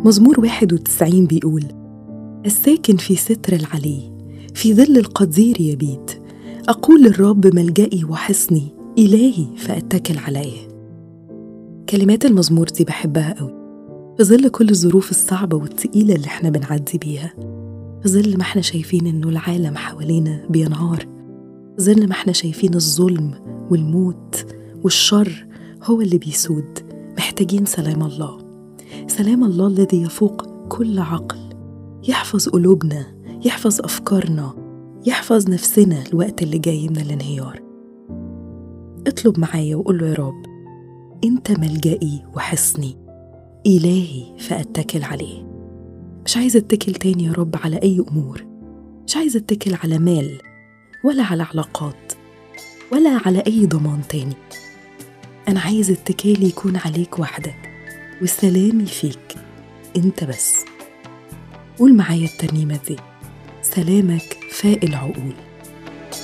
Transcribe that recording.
مزمور 91 بيقول الساكن في ستر العلي في ظل القدير يبيت أقول للرب ملجئي وحصني إلهي فأتكل عليه كلمات المزمور دي بحبها قوي في ظل كل الظروف الصعبة والتقيلة اللي احنا بنعدي بيها في ظل ما احنا شايفين انه العالم حوالينا بينهار في ظل ما احنا شايفين الظلم والموت والشر هو اللي بيسود محتاجين سلام الله سلام الله الذي يفوق كل عقل يحفظ قلوبنا يحفظ أفكارنا يحفظ نفسنا الوقت اللي جاي من الانهيار اطلب معايا وقول له يا رب انت ملجئي وحصني إلهي فأتكل عليه مش عايزة أتكل تاني يا رب على أي أمور مش عايزة أتكل على مال ولا على علاقات ولا على أي ضمان تاني أنا عايزة اتكالي يكون عليك وحدك وسلامي فيك أنت بس قول معايا الترنيمة دي سلامك فاق العقول